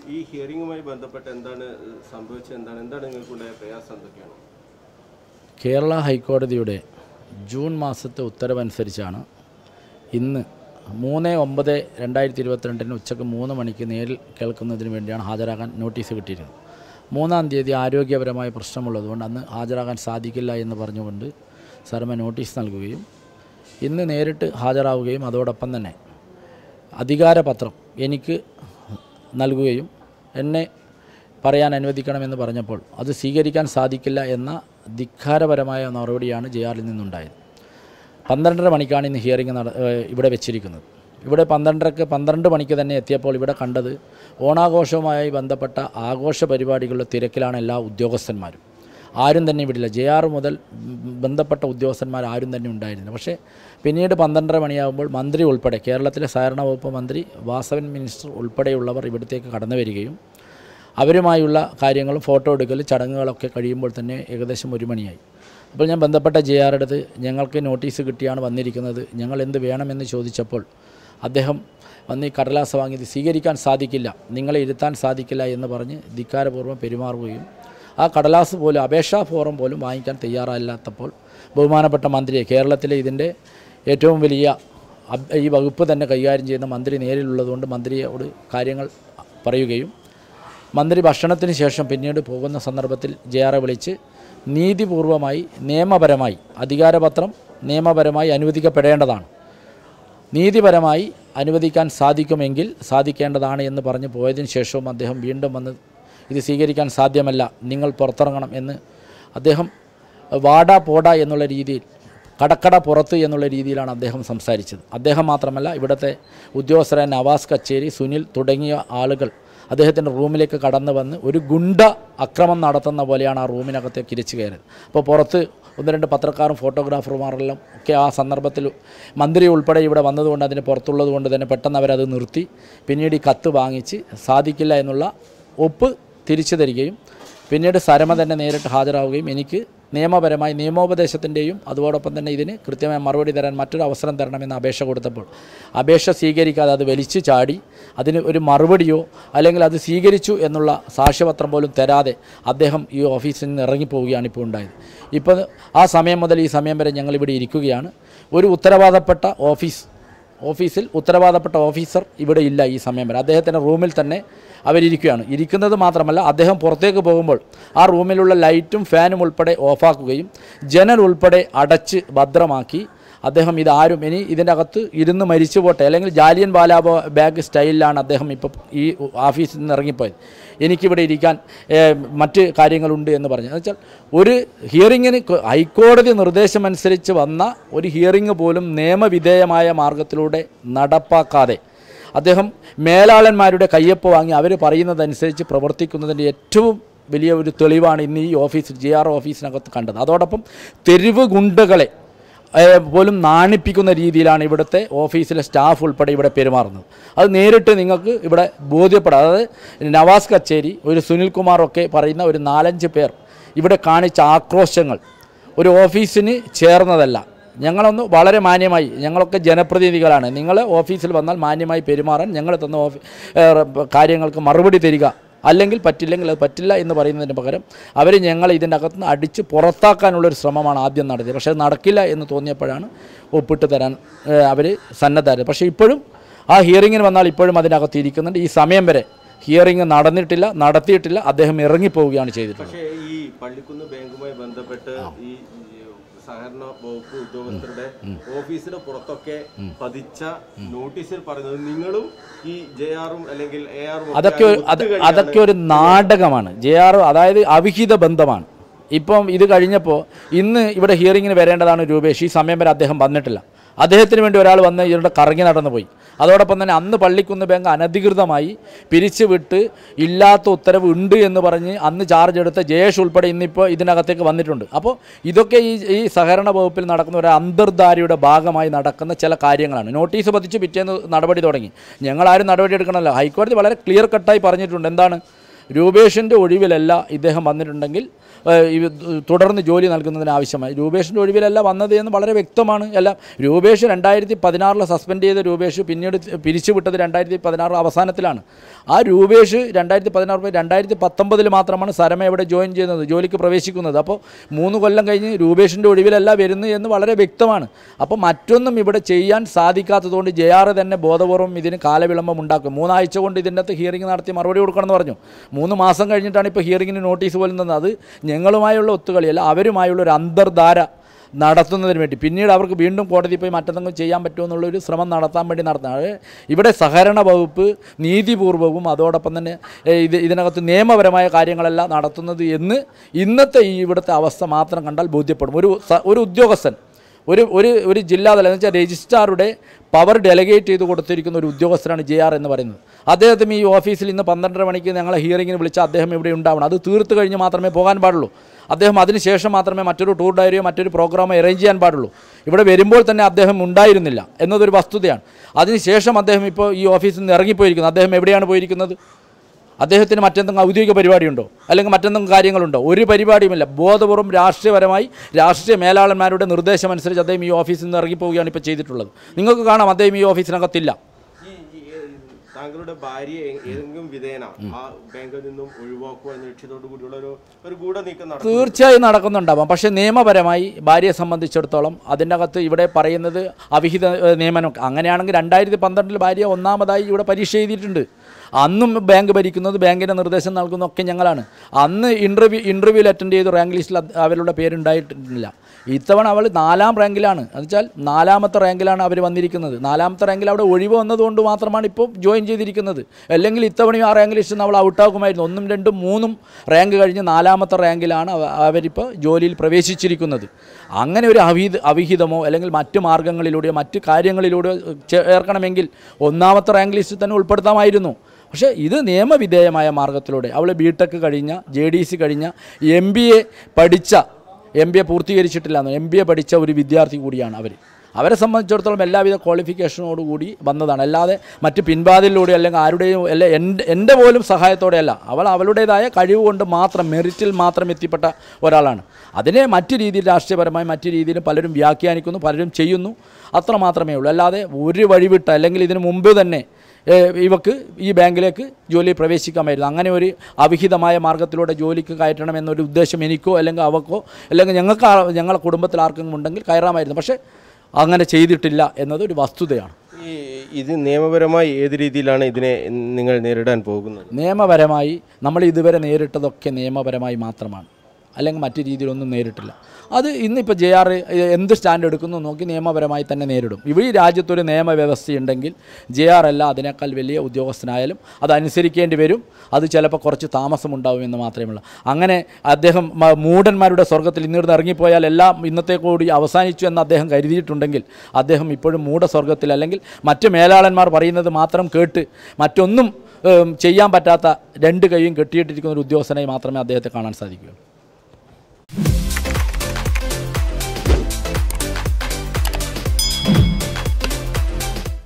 ഈ ഹിയറിംഗുമായി ബന്ധപ്പെട്ട് എന്താണ് സംഭവിച്ചത് എന്താണ് എന്താണ് നിങ്ങൾക്കുണ്ടായ പ്രയാസം എന്തൊക്കെയാണ് കേരള ഹൈക്കോടതിയുടെ ജൂൺ മാസത്തെ ഉത്തരവനുസരിച്ചാണ് ഇന്ന് മൂന്ന് ഒമ്പത് രണ്ടായിരത്തി ഇരുപത്തിരണ്ടിന് ഉച്ചയ്ക്ക് മൂന്ന് മണിക്ക് നേരിൽ കേൾക്കുന്നതിന് വേണ്ടിയാണ് ഹാജരാകാൻ നോട്ടീസ് കിട്ടിയിരുന്നത് മൂന്നാം തീയതി ആരോഗ്യപരമായ പ്രശ്നമുള്ളതുകൊണ്ട് അന്ന് ഹാജരാകാൻ സാധിക്കില്ല എന്ന് പറഞ്ഞുകൊണ്ട് സർമ നോട്ടീസ് നൽകുകയും ഇന്ന് നേരിട്ട് ഹാജരാവുകയും അതോടൊപ്പം തന്നെ അധികാരപത്രം എനിക്ക് നൽകുകയും എന്നെ പറയാൻ അനുവദിക്കണമെന്ന് പറഞ്ഞപ്പോൾ അത് സ്വീകരിക്കാൻ സാധിക്കില്ല എന്ന ധിക്കാരപരമായ മറുപടിയാണ് ജെ ആറിൽ നിന്നുണ്ടായത് പന്ത്രണ്ടര മണിക്കാണ് ഇന്ന് ഹിയറിംഗ് നട ഏഹ് ഇവിടെ വെച്ചിരിക്കുന്നത് ഇവിടെ പന്ത്രണ്ടരക്ക് പന്ത്രണ്ട് മണിക്ക് തന്നെ എത്തിയപ്പോൾ ഇവിടെ കണ്ടത് ഓണാഘോഷവുമായി ബന്ധപ്പെട്ട ആഘോഷ പരിപാടികളുടെ തിരക്കിലാണ് എല്ലാ ഉദ്യോഗസ്ഥന്മാരും ആരും തന്നെ ഇവിടില്ല ജെ ആർ മുതൽ ഉം, ബന്ധപ്പെട്ട ഉദ്യോഗസ്ഥന്മാർ ആരും തന്നെ ഉണ്ടായിരുന്നില്ല പക്ഷേ പിന്നീട് പന്ത്രണ്ടര മണിയാകുമ്പോൾ മന്ത്രി ഉൾപ്പെടെ കേരളത്തിലെ സഹകരണ വകുപ്പ് മന്ത്രി വാസവൻ മിനിസ്റ്റർ ഉൾപ്പെടെയുള്ളവർ ഇവിടത്തേക്ക് കടന്നു വരികയും അവരുമായുള്ള കാര്യങ്ങളും ഫോട്ടോ എടുക്കൽ ചടങ്ങുകളൊക്കെ കഴിയുമ്പോൾ തന്നെ ഏകദേശം ഒരു മണിയായി അപ്പോൾ ഞാൻ ബന്ധപ്പെട്ട ജെ ആറുടെ ഞങ്ങൾക്ക് നോട്ടീസ് കിട്ടിയാണ് വന്നിരിക്കുന്നത് ഞങ്ങൾ എന്ത് വേണമെന്ന് ചോദിച്ചപ്പോൾ അദ്ദേഹം വന്ന് ഈ കടലാസ് വാങ്ങി ഇത് സ്വീകരിക്കാൻ സാധിക്കില്ല നിങ്ങളെ ഇരുത്താൻ സാധിക്കില്ല എന്ന് പറഞ്ഞ് ധിക്കാരപൂർവ്വം പെരുമാറുകയും ആ കടലാസ് പോലും അപേക്ഷാ ഫോറം പോലും വാങ്ങിക്കാൻ തയ്യാറല്ലാത്തപ്പോൾ ബഹുമാനപ്പെട്ട മന്ത്രിയെ കേരളത്തിലെ ഇതിൻ്റെ ഏറ്റവും വലിയ അബ്- ഈ വകുപ്പ് തന്നെ കൈകാര്യം ചെയ്യുന്ന മന്ത്രി നേരിലുള്ളതുകൊണ്ട് മന്ത്രിയോട് കാര്യങ്ങൾ പറയുകയും മന്ത്രി ഭക്ഷണത്തിന് ശേഷം പിന്നീട് പോകുന്ന സന്ദർഭത്തിൽ ജെ ആറെ വിളിച്ച് നീതിപൂർവമായി നിയമപരമായി അധികാരപത്രം നിയമപരമായി അനുവദിക്കപ്പെടേണ്ടതാണ് നീതിപരമായി അനുവദിക്കാൻ സാധിക്കുമെങ്കിൽ സാധിക്കേണ്ടതാണ് എന്ന് പറഞ്ഞ് പോയതിനു ശേഷവും അദ്ദേഹം വീണ്ടും വന്ന് ഇത് സ്വീകരിക്കാൻ സാധ്യമല്ല നിങ്ങൾ പുറത്തിറങ്ങണം എന്ന് അദ്ദേഹം വാടാ പോടാ എന്നുള്ള രീതിയിൽ കടക്കട പുറത്ത് എന്നുള്ള രീതിയിലാണ് അദ്ദേഹം സംസാരിച്ചത് അദ്ദേഹം മാത്രമല്ല ഇവിടുത്തെ ഉദ്യോഗസ്ഥരായ നവാസ് കച്ചേരി സുനിൽ തുടങ്ങിയ ആളുകൾ അദ്ദേഹത്തിൻ്റെ റൂമിലേക്ക് കടന്നു വന്ന് ഒരു ഗുണ്ട അക്രമം നടത്തുന്ന പോലെയാണ് ആ റൂമിനകത്തേക്ക് ഇരിച്ചു കയറിയത് അപ്പോൾ പുറത്ത് ഒന്ന് രണ്ട് പത്രക്കാരും ഫോട്ടോഗ്രാഫർമാരെല്ലാം ഒക്കെ ആ സന്ദർഭത്തിൽ മന്ത്രി ഉൾപ്പെടെ ഇവിടെ വന്നതുകൊണ്ട് അതിന് പുറത്തുള്ളത് കൊണ്ട് തന്നെ പെട്ടെന്ന് അവരത് നിർത്തി പിന്നീട് ഈ കത്ത് വാങ്ങിച്ച് സാധിക്കില്ല എന്നുള്ള ഒപ്പ് തിരിച്ചു തരികയും പിന്നീട് സരമ തന്നെ നേരിട്ട് ഹാജരാവുകയും എനിക്ക് നിയമപരമായി നിയമോപദേശത്തിൻ്റെയും അതോടൊപ്പം തന്നെ ഇതിന് കൃത്യമായ മറുപടി തരാൻ മറ്റൊരു അവസരം തരണമെന്ന് അപേക്ഷ കൊടുത്തപ്പോൾ അപേക്ഷ സ്വീകരിക്കാതെ അത് വലിച്ചു ചാടി അതിന് ഒരു മറുപടിയോ അല്ലെങ്കിൽ അത് സ്വീകരിച്ചു എന്നുള്ള സാക്ഷ്യപത്രം പോലും തരാതെ അദ്ദേഹം ഈ ഓഫീസിൽ നിന്ന് ഇറങ്ങിപ്പോവുകയാണ് ഇപ്പോൾ ഉണ്ടായത് ഇപ്പോൾ ആ സമയം മുതൽ ഈ സമയം വരെ ഞങ്ങളിവിടെ ഇരിക്കുകയാണ് ഒരു ഉത്തരവാദപ്പെട്ട ഓഫീസ് ഓഫീസിൽ ഉത്തരവാദപ്പെട്ട ഓഫീസർ ഇവിടെ ഇല്ല ഈ സമയം വരെ അദ്ദേഹത്തിൻ്റെ റൂമിൽ തന്നെ അവരിയ്ക്കുകയാണ് ഇരിക്കുന്നത് മാത്രമല്ല അദ്ദേഹം പുറത്തേക്ക് പോകുമ്പോൾ ആ റൂമിലുള്ള ലൈറ്റും ഫാനും ഉൾപ്പെടെ ഓഫാക്കുകയും ജനൽ ഉൾപ്പെടെ അടച്ച് ഭദ്രമാക്കി അദ്ദേഹം ഇതാരും ഇനി ഇതിൻ്റെ അകത്ത് ഇരുന്ന് മരിച്ചു പോട്ടെ അല്ലെങ്കിൽ ജാലിയൻ വാലാബോ ബാഗ് സ്റ്റൈലിലാണ് അദ്ദേഹം ഇപ്പോൾ ഈ ഓഫീസിൽ നിന്ന് ഇറങ്ങിപ്പോയത് എനിക്കിവിടെ ഇരിക്കാൻ ഏഹ്, മറ്റ് കാര്യങ്ങളുണ്ട് എന്ന് പറഞ്ഞു എന്നുവെച്ചാൽ ഒരു ഹിയറിങ്ങിന് കൊ- ഹൈക്കോടതി നിർദ്ദേശമനുസരിച്ച് വന്ന ഒരു ഹിയറിങ് പോലും നിയമവിധേയമായ മാർഗത്തിലൂടെ നടപ്പാക്കാതെ അദ്ദേഹം മേലാളന്മാരുടെ കയ്യൊപ്പ് വാങ്ങി അവർ പറയുന്നതനുസരിച്ച് പ്രവർത്തിക്കുന്നതിൻ്റെ ഏറ്റവും വലിയ ഒരു തെളിവാണ് ഇന്ന് ഈ ഓഫീസ് ജി ആർ ഓഫീസിനകത്ത് കണ്ടത് അതോടൊപ്പം തെരുവ് ഗുണ്ടകളെ ഏഹ്, പോലും നാണിപ്പിക്കുന്ന രീതിയിലാണ് ഇവിടുത്തെ ഓഫീസിലെ സ്റ്റാഫ് ഉൾപ്പെടെ ഇവിടെ പെരുമാറുന്നത് അത് നേരിട്ട് നിങ്ങൾക്ക് ഇവിടെ ബോധ്യപ്പെടാം അതായത് നവാസ് കച്ചേരി ഒരു സുനിൽകുമാറൊക്കെ പറയുന്ന ഒരു നാലഞ്ച് പേർ ഇവിടെ കാണിച്ച ആക്രോശങ്ങൾ ഒരു ഓഫീസിന് ചേർന്നതല്ല ഞങ്ങളൊന്ന് വളരെ മാന്യമായി ഞങ്ങളൊക്കെ ജനപ്രതിനിധികളാണ് നിങ്ങൾ ഓഫീസിൽ വന്നാൽ മാന്യമായി പെരുമാറാൻ ഞങ്ങൾ തന്ന ഓഫീ ഏഹ്, കാര്യങ്ങൾക്ക് മറുപടി തരിക അല്ലെങ്കിൽ പറ്റില്ലെങ്കിൽ അത് പറ്റില്ല എന്ന് പറയുന്നതിന് പകരം അവർ ഞങ്ങളെ ഇതിൻ്റെ അകത്ത് നിന്ന് അടിച്ച് പുറത്താക്കാനുള്ളൊരു ശ്രമമാണ് ആദ്യം നടത്തിയത് പക്ഷേ അത് നടക്കില്ല എന്ന് തോന്നിയപ്പോഴാണ് ഒപ്പിട്ട് തരാൻ അവർ സന്നദ്ധരായത് പക്ഷേ ഇപ്പോഴും ആ ഹിയറിങ്ങിന് വന്നാൽ ഇപ്പോഴും അതിനകത്ത് ഇരിക്കുന്നുണ്ട് ഈ സമയം വരെ ഹിയറിങ് നടന്നിട്ടില്ല നടത്തിയിട്ടില്ല അദ്ദേഹം ഇറങ്ങിപ്പോവുകയാണ് ചെയ്തിട്ടുള്ളത് പക്ഷേ ഈ പള്ളിക്കുന്ന് ബാങ്കുമായി ബന്ധപ്പെട്ട് ഈ ഈ സഹകരണ വകുപ്പ് ഉദ്യോഗസ്ഥരുടെ ഓഫീസിന് പുറത്തൊക്കെ പതിച്ച നോട്ടീസിൽ പറയുന്നത് നിങ്ങളും ഈ ജെ ആറും അല്ലെങ്കിൽ എ ആറും അതൊക്കെ ഒരു- അത് അതൊക്കെ ഒരു നാടകമാണ് ജെ ആർ അതായത് അവിഹിത ബന്ധമാണ് ഇപ്പം ഇത് കഴിഞ്ഞപ്പോൾ ഇന്ന് ഇവിടെ ഹിയറിങ്ങിന് വരേണ്ടതാണ് രൂപേഷ് ഈ സമയം വരെ അദ്ദേഹം വന്നിട്ടില്ല അദ്ദേഹത്തിന് വേണ്ടി ഒരാൾ വന്ന് ഇവരുടെ കറങ്ങി നടന്നു പോയി അതോടൊപ്പം തന്നെ അന്ന് പള്ളിക്കുന്ന് ബാങ്ക് അനധികൃതമായി പിരിച്ചുവിട്ട് ഇല്ലാത്ത ഉത്തരവ് ഉണ്ട് എന്ന് പറഞ്ഞ് അന്ന് ചാർജ് എടുത്ത ജയേഷ് ഉൾപ്പെടെ ഇന്നിപ്പോൾ ഇതിനകത്തേക്ക് വന്നിട്ടുണ്ട് അപ്പോൾ ഇതൊക്കെ ഈ ഈ സഹകരണ വകുപ്പിൽ നടക്കുന്ന ഒരു അന്തർധാരയുടെ ഭാഗമായി നടക്കുന്ന ചില കാര്യങ്ങളാണ് നോട്ടീസ് പതിച്ച് പിറ്റേന്ന് നടപടി തുടങ്ങി ഞങ്ങളാരും നടപടി എടുക്കണമല്ലോ ഹൈക്കോടതി വളരെ ക്ലിയർ കട്ടായി പറഞ്ഞിട്ടുണ്ട് എന്താണ് രൂപേഷിൻ്റെ ഒഴിവിലല്ല ഇദ്ദേഹം വന്നിട്ടുണ്ടെങ്കിൽ ഏഹ്, ഇത് തുടർന്ന് ജോലി നൽകുന്നതിന് ആവശ്യമായി രൂപേഷിൻ്റെ ഒഴിവിലല്ല വന്നത് എന്ന് വളരെ വ്യക്തമാണ് എല്ലാം രൂപേഷ് രണ്ടായിരത്തി പതിനാറിൽ സസ്പെൻഡ് ചെയ്ത രൂപേഷ് പിന്നീട് പിരിച്ചുവിട്ടത് രണ്ടായിരത്തി പതിനാറ് അവസാനത്തിലാണ് ആ രൂപേഷ് രണ്ടായിരത്തി പതിനാറ് രണ്ടായിരത്തി പത്തൊമ്പതിൽ മാത്രമാണ് സരമ ഇവിടെ ജോയിൻ ചെയ്യുന്നത് ജോലിക്ക് പ്രവേശിക്കുന്നത് അപ്പോൾ മൂന്ന് കൊല്ലം കഴിഞ്ഞ് രൂപേഷിൻ്റെ ഒഴിവിലല്ല വരുന്നത് എന്ന് വളരെ വ്യക്തമാണ് അപ്പോൾ മറ്റൊന്നും ഇവിടെ ചെയ്യാൻ സാധിക്കാത്തതുകൊണ്ട് ജെ ആർ തന്നെ ബോധപൂർവം ഇതിന് കാലവിളംബം ഉണ്ടാക്കും മൂന്നാഴ്ച കൊണ്ട് ഇതിൻ്റെ അകത്ത് ഹിയറിംഗ് നടത്തി മറുപടി കൊടുക്കണമെന്ന് പറഞ്ഞു മൂന്ന് മാസം കഴിഞ്ഞിട്ടാണ് ഇപ്പോൾ ഹിയറിംഗിന് നോട്ടീസ് പോലും തന്നത് അത് ഞങ്ങളുമായുള്ള ഒത്തുകളിയല്ല അവരുമായുള്ള ഒരു അന്തർധാര നടത്തുന്നതിന് വേണ്ടി പിന്നീട് അവർക്ക് വീണ്ടും കോടതി പോയി മറ്റെന്തെങ്കിലും ചെയ്യാൻ പറ്റുമോ എന്നുള്ളൊരു ശ്രമം നടത്താൻ വേണ്ടി നടത്തുന്നത് അത് ഇവിടെ സഹകരണ വകുപ്പ് നീതിപൂർവവും അതോടൊപ്പം തന്നെ ഏ, ഇത് ഇതിനകത്ത് നിയമപരമായ കാര്യങ്ങളെല്ലാം നടത്തുന്നത് എന്ന് ഇന്നത്തെ ഈ ഇവിടുത്തെ അവസ്ഥ മാത്രം കണ്ടാൽ ബോധ്യപ്പെടും ഒരു സ- ഒരു ഉദ്യോഗസ്ഥൻ ഒരു ഒരു ഒരു ജില്ലാതലം എന്ന് വെച്ചാൽ രജിസ്ട്രാറുടെ പവർ ഡെലഗേറ്റ് ചെയ്ത് കൊടുത്തിരിക്കുന്ന ഒരു ഉദ്യോഗസ്ഥനാണ് ജെ ആർ എന്ന് പറയുന്നത് അദ്ദേഹത്തിന് ഈ ഓഫീസിൽ ഇന്ന് പന്ത്രണ്ടര മണിക്ക് ഞങ്ങളെ ഹിയറിങ്ങിന് വിളിച്ച് അദ്ദേഹം ഇവിടെ ഉണ്ടാവണം അത് തീർത്ത് കഴിഞ്ഞ് മാത്രമേ പോകാൻ പാടുള്ളൂ അദ്ദേഹം അതിനുശേഷം മാത്രമേ മറ്റൊരു ടൂർ ഡയറിയോ മറ്റൊരു പ്രോഗ്രാമോ അറേഞ്ച് ചെയ്യാൻ പാടുള്ളൂ ഇവിടെ വരുമ്പോൾ തന്നെ അദ്ദേഹം ഉണ്ടായിരുന്നില്ല എന്നതൊരു വസ്തുതയാണ് അതിനുശേഷം അദ്ദേഹം ഇപ്പോൾ ഈ ഓഫീസിൽ നിന്ന് ഇറങ്ങിപ്പോയിരിക്കുന്നത് അദ്ദേഹം എവിടെയാണ് പോയിരിക്കുന്നത് അദ്ദേഹത്തിന് മറ്റെന്തെങ്കിലും ഔദ്യോഗിക പരിപാടിയുണ്ടോ അല്ലെങ്കിൽ മറ്റെന്തെങ്കിലും കാര്യങ്ങളുണ്ടോ ഒരു പരിപാടിയുമില്ല ബോധപൂർവ്വം രാഷ്ട്രീയപരമായി രാഷ്ട്രീയ മേലാളന്മാരുടെ നിർദ്ദേശമനുസരിച്ച് അദ്ദേഹം ഈ ഓഫീസിൽ നിന്ന് ഇറങ്ങിപ്പോവുകയാണ് ഇപ്പോൾ ചെയ്തിട്ടുള്ളത് നിങ്ങൾക്ക് കാണാം അദ്ദേഹം ഈ ഓഫീസിനകത്തില്ല ഈ ഈ, ഏ, താങ്കളുടെ ഭാര്യയെ ഏതെങ്കിലും വിധേന ആ ബാങ്കിൽ നിന്നും ഒഴിവാക്കുക എന്ന ലക്ഷ്യത്തോടു കൂടിയുള്ള ഒരു ഒരു ഗൂഢനീക്കം നടത്തും തീർച്ചയായും നടക്കുന്നുണ്ടാവാം പക്ഷേ നിയമപരമായി ഭാര്യയെ സംബന്ധിച്ചിടത്തോളം അതിൻ്റെ അകത്ത് ഇവിടെ പറയുന്നത് അവിഹിത ഏഹ്, നിയമനം അങ്ങനെയാണെങ്കിൽ രണ്ടായിരത്തി പന്ത്രണ്ടിൽ ഭാര്യ ഒന്നാമതായി ഇവിടെ പരീക്ഷ എഴുതിയിട്ടുണ്ട് അന്നും ബാങ്ക് ഭരിക്കുന്നത് ബാങ്കിൻ്റെ നിർദ്ദേശം നൽകുന്നതൊക്കെ ഞങ്ങളാണ് അന്ന് ഇൻ്റർവ്യൂ ഇൻ്റർവ്യൂവിൽ അറ്റൻഡ് ചെയ്ത് റാങ്ക് ലിസ്റ്റിൽ അത് അവരുടെ പേരുണ്ടായിട്ടില്ല ഇത്തവണ അവൾ നാലാം റാങ്കിലാണ് എന്നുവെച്ചാൽ നാലാമത്തെ റാങ്കിലാണ് അവർ വന്നിരിക്കുന്നത് നാലാമത്തെ റാങ്കിൽ അവിടെ ഒഴിവ് വന്നതുകൊണ്ട് മാത്രമാണ് ഇപ്പോൾ ജോയിൻ ചെയ്തിരിക്കുന്നത് അല്ലെങ്കിൽ ഇത്തവണയും ആ റാങ്ക് ലിസ്റ്റിൽ നിന്ന് അവൾ ഔട്ടാക്കുമായിരുന്നു ഒന്നും രണ്ടും മൂന്നും റാങ്ക് കഴിഞ്ഞ് നാലാമത്തെ റാങ്കിലാണ് അവ- അവരിപ്പോൾ ജോലിയിൽ പ്രവേശിച്ചിരിക്കുന്നത് അങ്ങനെ ഒരു അവിഹിത അവിഹിതമോ അല്ലെങ്കിൽ മറ്റ് മാർഗങ്ങളിലൂടെയോ മറ്റ് കാര്യങ്ങളിലൂടെയോ ചേർക്കണമെങ്കിൽ ഒന്നാമത്തെ റാങ്ക് ലിസ്റ്റിൽ തന്നെ ഉൾപ്പെടുത്താമായിരുന്നു പക്ഷേ ഇത് നിയമവിധേയമായ മാർഗത്തിലൂടെ അവൾ ബി ടെക് കഴിഞ്ഞ ജെ ഡി സി കഴിഞ്ഞ എം ബി എ പഠിച്ച എം ബി എ പൂർത്തീകരിച്ചിട്ടില്ല എം ബി എ പഠിച്ച ഒരു വിദ്യാർത്ഥി കൂടിയാണ് അവർ അവരെ സംബന്ധിച്ചിടത്തോളം എല്ലാവിധ ക്വാളിഫിക്കേഷനോടുകൂടി വന്നതാണ് അല്ലാതെ മറ്റ് പിൻവാതിലൂടെ അല്ലെങ്കിൽ ആരുടെയും അല്ല എൻ്റെ എൻ്റെ പോലും സഹായത്തോടെയല്ല അവൾ അവളുടേതായ കഴിവ് കൊണ്ട് മാത്രം മെറിറ്റിൽ മാത്രം എത്തിപ്പെട്ട ഒരാളാണ് അതിനെ മറ്റു രീതിയിൽ രാഷ്ട്രീയപരമായി മറ്റു രീതിയിൽ പലരും വ്യാഖ്യാനിക്കുന്നു പലരും ചെയ്യുന്നു അത്ര മാത്രമേ ഉള്ളൂ അല്ലാതെ ഒരു വഴിവിട്ട അല്ലെങ്കിൽ ഇതിനു മുമ്പ് തന്നെ ഏഹ്, ഇവക്ക് ഈ ബാങ്കിലേക്ക് ജോലി പ്രവേശിക്കാമായിരുന്നു അങ്ങനെ ഒരു അവിഹിതമായ മാർഗത്തിലൂടെ ജോലിക്ക് കയറ്റണം എന്നൊരു ഉദ്ദേശം എനിക്കോ അല്ലെങ്കിൽ അവക്കോ അല്ലെങ്കിൽ ഞങ്ങൾക്ക് ആ- ഞങ്ങളുടെ കുടുംബത്തിൽ ആർക്കെങ്കിലും ഉണ്ടെങ്കിൽ കയറാമായിരുന്നു പക്ഷേ അങ്ങനെ ചെയ്തിട്ടില്ല എന്നത് ഒരു വസ്തുതയാണ് ഈ ഇത് നിയമപരമായി ഏത് രീതിയിലാണ് ഇതിനെ നിങ്ങൾ നേരിടാൻ പോകുന്നത് നിയമപരമായി നമ്മൾ ഇതുവരെ നേരിട്ടതൊക്കെ നിയമപരമായി മാത്രമാണ് അല്ലെങ്കിൽ മറ്റു രീതിയിലൊന്നും നേരിട്ടില്ല അത് ഇന്നിപ്പോൾ ജെ ആർ എന്ത് സ്റ്റാൻഡ് എടുക്കുന്നു നോക്കി നിയമപരമായി തന്നെ നേരിടും ഇവിടെ ഈ രാജ്യത്തൊരു നിയമവ്യവസ്ഥയുണ്ടെങ്കിൽ ജെ ആർ അല്ല അതിനേക്കാൾ വലിയ ഉദ്യോഗസ്ഥനായാലും അത് അനുസരിക്കേണ്ടി വരും അത് ചിലപ്പോൾ കുറച്ച് താമസമുണ്ടാവും എന്ന് മാത്രമേ ഉള്ളൂ അങ്ങനെ അദ്ദേഹം മ- മൂഢന്മാരുടെ സ്വർഗത്തിൽ ഇന്നിരുന്ന് ഇറങ്ങിപ്പോയാൽ എല്ലാം ഇന്നത്തെ കൂടി അവസാനിച്ചു എന്ന് അദ്ദേഹം കരുതിയിട്ടുണ്ടെങ്കിൽ അദ്ദേഹം ഇപ്പോഴും മൂഢസ്വർഗത്തിൽ അല്ലെങ്കിൽ മറ്റ് മേലാളന്മാർ പറയുന്നത് മാത്രം കേട്ട് മറ്റൊന്നും ഏം, ചെയ്യാൻ പറ്റാത്ത രണ്ട് കൈയും കെട്ടിയിട്ടിരിക്കുന്ന ഒരു ഉദ്യോഗസ്ഥനായി മാത്രമേ അദ്ദേഹത്തെ കാണാൻ സാധിക്കൂ